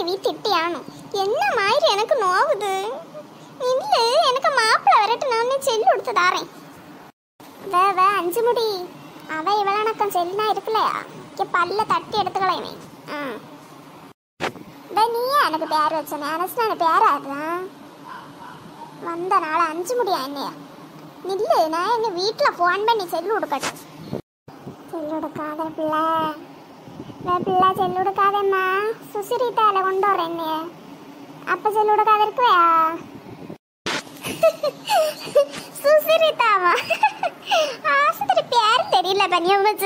நீ திட்டியானு என்ன மாதிரி எனக்கு நோவுது இல்ல எனக்கு மாப்பிள்ளை வரட்டு நான் செல்லு கொடுத்து தாரேன் வே வே அஞ்சு முடி அவ இவளனக்கம் செல்லுனா இருக்குல்லையா இங்க பல்ல தட்டி எடுத்துக்கலையுமே ஆ வே நீயே எனக்கு பேர் வச்ச நினச்சுனா பேர் அதுதான் வந்த நாள் அஞ்சு முடியா என்னையா நில்லு நான் எங்க வீட்டில் ஃபோன் பண்ணி செல்லு கொடுக்கட்டும் செல்லு கொடுக்காத பிள்ளை வே பிள்ளை செல்லு கொடுக்காதம்மா சுசிரித்தால கொண்டு வரேன் என்னைய அப்ப செல்லு கொடுக்காத இருக்குவையா சுசிரிதாவா ஆஸ்பத்திரி பேர் தெரியல பனியம்மச்சு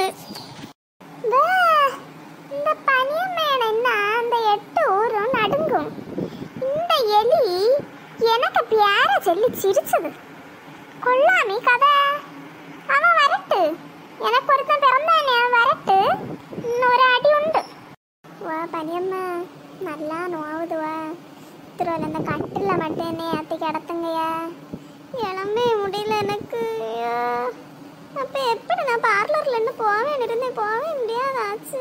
இந்த பனியம்மேன என்ன அந்த எட்டு ஊரும் நடுங்கும் இந்த எலி எனக்கு பேர சொல்லி சிரிச்சது கொள்ளாமி கதை அவன் வரட்டு எனக்கு ஒருத்தன் பிறந்தானே அவன் வரட்டு இன்னொரு அடி உண்டு வா பனியம்மா நல்லா நோவுது வா திருவள்ள இந்த கட்டில் மட்டும் என்னை அத்தி கிடத்துங்கய்யா இளம்பே முடியல எனக்கு ஐயோ. அப்ப எப்படி நான் பார்லர்ல இருந்து போவேன் இருந்தேன் போவே முடியாதாச்சு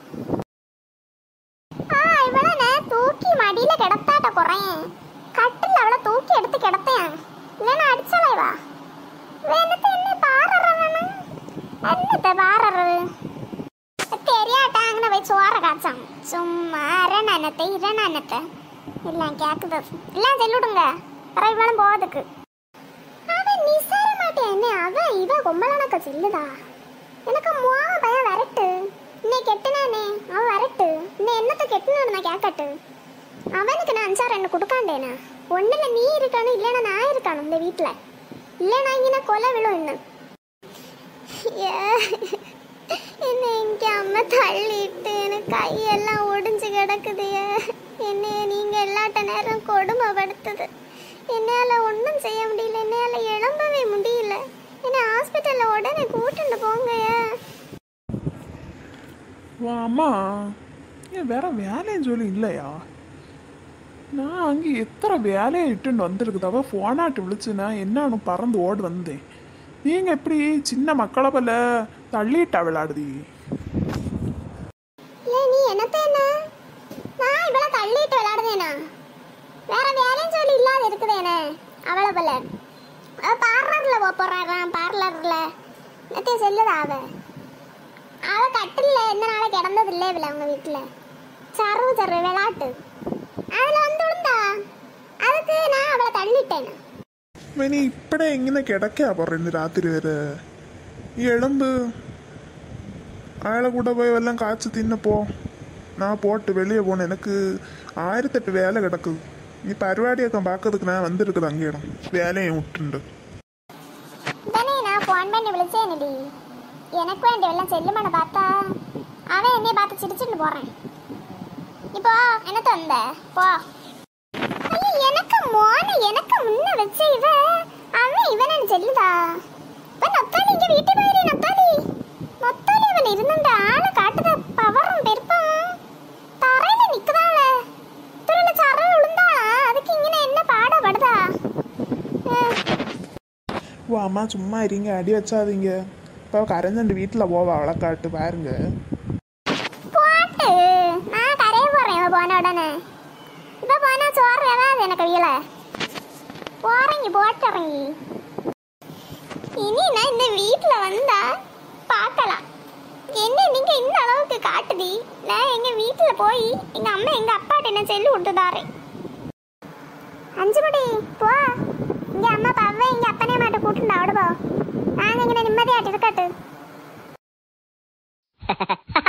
ஆ இவளை தூக்கி மடியில கிடத்தாட்ட குறையன் கட்டில் அவளை தூக்கி எடுத்து கிடத்தேன் இல்லைன்னா அடிச்சலை வா வேணத்தை என்ன பாடுறது என்னத்தை பாடுறது தெரியாட்டா அங்கே போய் சோற காய்ச்சான் சும்மா இரணத்தை இரணத்தை எல்லாம் கேக்குது எல்லாம் சொல்லிவிடுங்க வர இவ்வளவு போவதுக்கு அவன் நிசார மாட்டேன் என்ன அவன் இவ கொம்பளனக்க சில்லுதா எனக்கு மோவ பயம் வரட்டு இன்னைக்கு கெட்டுனானே அவன் வரட்டு இன்னும் என்னத்தை கெட்டுனான்னு நான் கேட்கட்டு அவனுக்கு நான் அஞ்சாறு என்ன கொடுக்காண்டேனா ஒண்ணுல நீ இருக்கணும் இல்லைன்னா நான் இருக்கணும் இந்த வீட்டுல இல்லைன்னா இங்கே கொலை விழும் இன்னும் ஏ, என்னை இங்க அம்மா தள்ளிட்டு எனக்கு கையெல்லாம் ஒடிஞ்சு கிடக்குது என்னைய நீங்க எல்லாட்ட நேரம் கொடுமைப்படுத்துது என்னால ஒன்றும் செய்ய முடியல என்னால எழும்பவே முடியல என்னை ஹாஸ்பிட்டல்ல உடனே கூட்டிட்டு போங்கய்யா வா அம்மா ஏன் வேற வேலைன்னு சொல்லி இல்லையா நான் அங்கே எத்தனை வேலையை இட்டுன்னு வந்திருக்குதாவ ஃபோனாட்டு விழிச்சுனா என்னன்னு பறந்து ஓடி வந்தேன் நீங்கள் எப்படி சின்ன மக்களை போல தள்ளிட்டா விளையாடுதி இல்லை நீ என்னத்த என்ன நான் இவளை தள்ளிட்டு விளையாடுதேனா வேற வேலையும் சொல்லி இல்லாத இருக்குதேனே அவளை போல அவ பார்லர்ல போக போறாராம் பார்லர்ல என்னத்தைய சொல்லுதா அவ அவ கட்டில்ல எந்த நாளை கிடந்தது இல்லை இவள அவங்க வீட்டுல சரு சரு விளையாட்டு அதுல வந்து விழுந்தா அதுக்கு நான் அவளை தள்ளிட்டேன் ഇനി ഇപ്പടെ എങ്ങനെ കിടക്കാ പറയുന്നത് രാത്രി വരെ ഈ എളുമ്പ് അയാളെ കൂടെ പോയി വല്ലതും കാച്ചു തിന്നപ്പോ நான் போட்டு வெளியே போனேன் எனக்கு ஆயிரத்தெட்டு வேலை கிடக்குது நீ பருவாடியொക്കെ பார்க்கறதுக்கு நான் வந்திருக்குது அங்கேயிடம் வேலையை விட்டுண்டு தானே நான் ஃபோன் பண்ணி விളിச்சேனடி எனக்கு வேண்டிய எல்லாம் செல்லுமான பார்த்தா அவன் என்னைய பார்த்து சிரிச்சுட்டு போறான் இப்போ என்ன வந்த போ ஐயோ, எனக்கு மோன எனக்கு முன்ன வச்ச இவ அவன் இவனு செல்லுதா இப்ப நத்தாலி இங்க வீட்டு போயிரு நத்தாலி நத்தாலி அவன் இருந்த ஆளை காட்டுத பவரும் பெருப்பும் தரையில நிக்குதாள துருள சர விழுந்தா அதுக்கு இങ്ങനെ என்ன பாடப்படுதா அஹ். ஓ அம்மா சும்மா இருங்க அடி வச்சாதீங்க இப்போ கரைஞ்சண்டு வீட்டில் போவா அவளைக்காட்டு பாருங்க போட்டு நான் கரைய போறேன் இவ போன உடனே இப்ப போனா சோறு ஏதாவது எனக்கு வீல போறீங்க போட்டு இறங்கி இனி நான் இந்த வீட்டுல வந்தா பார்க்கலாம் என்ன நீங்க இந்த அளவுக்கு காட்டுதி நான் எங்க வீட்டுல போய் எங்க அம்மா எங்க அப்பாட்ட என்ன செல்லு விட்டுதாரேன் அஞ்சு மணி போ இங்க அம்மா பவ்வை இங்க அப்பனே மாட்ட கூட்டுண்டா அவ்வளோ நாங்க இங்க நிம்மதியாட்டு இருக்கட்டு